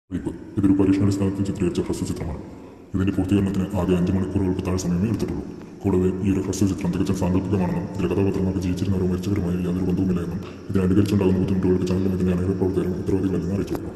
clip ഇതൊരു പരീക്ഷണാടിസ്ഥാനത്തിൽ ചിത്രീകരിച്ച ഹ്രസ്വചിത്രമാണ് ഇതിന്റെ പൂർത്തീകരണത്തിന് ആകെ അഞ്ച് മണിക്കൂറുകൾക്ക് താഴെ സമയമേ എടുത്തിട്ടുള്ളൂ കൂടാതെ ഈ ഒരു ഹ്രസ്വചിത്രം തികച്ചും സാങ്കല്പികമാണെന്നും ഇതിലെ കഥാപാത്രങ്ങൾക്ക് ജീവിച്ചിരുന്നവരോ മരിച്ചവരുമായി യാതൊരു ബന്ധവുമില്ല എന്നും ഇതിനെ അനുകരിച്ചുണ്ടാകുന്ന ബുദ്ധിമുട്ടുകൾക്ക് ചാനലും ഇതിന്റെ അനേക പ്രവർത്തകരും ഉത്തരവാദികളെന്ന് അറിയിച്ചു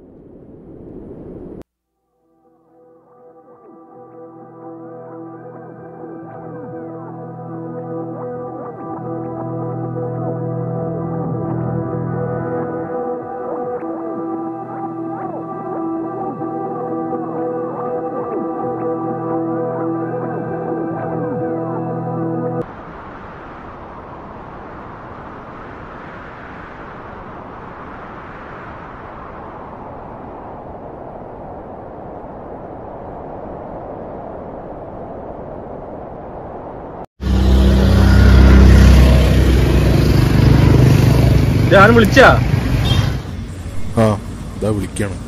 ഞാൻ വിളിച്ചാ ആ ഇതാ വിളിക്കണം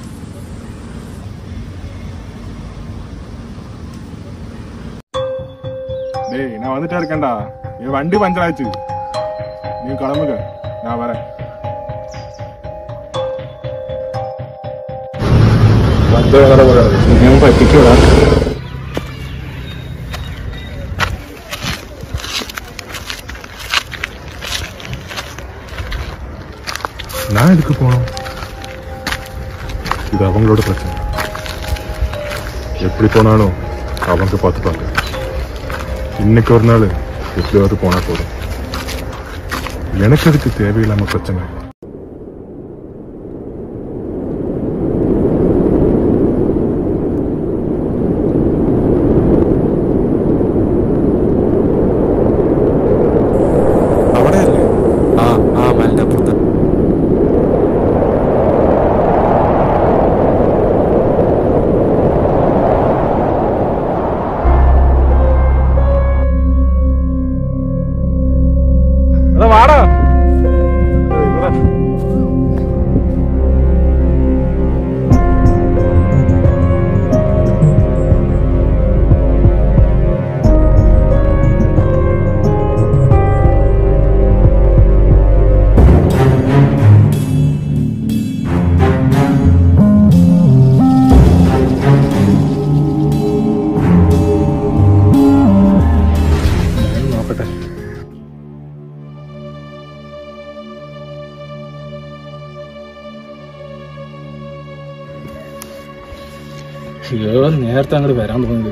டேய் நான் வந்துட்டே இருக்கேன்டா என் வண்டி பஞ்சர் ஆச்சு நீ கிளம்புங்க நான் வரேன் പറ്റിക്കൂടാ நான் எதுக்கு போனோம் இது அவங்களோட பிரச்சனை எப்படி போனாலும் அவங்க பார்த்துப்பாங்க இன்னைக்கு ஒரு நாள் எப்படியாவது போனா போதும் எனக்கு அதுக்கு தேவையில்லாம பிரச்சனை അവിടെയല്ലേ ആ ആ മലിന്റെ അപ്പുറത്ത് എടാ വാടാ നോക്കട്ടെ അയ്യോ നേരത്തെ അങ്ങോട്ട് വരാൻ തോന്നുന്നത്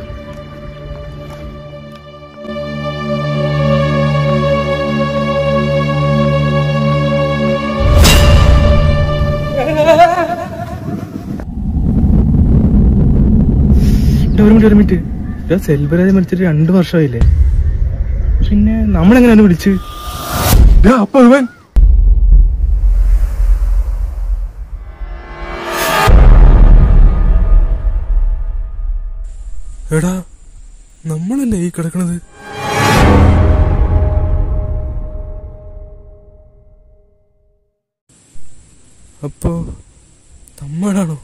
ഒരു മിനിറ്റ് ഒരു മിനിറ്റ് സെൽവരാജ് മരിച്ചിട്ട് രണ്ടു വർഷമായില്ലേ പിന്നെ നമ്മളെങ്ങനെയാണ് വിളിച്ച് അപ്പൊ ഇവൻ എടാ നമ്മളല്ലേ ഈ കിടക്കണത് അപ്പോ നമ്മളാണോ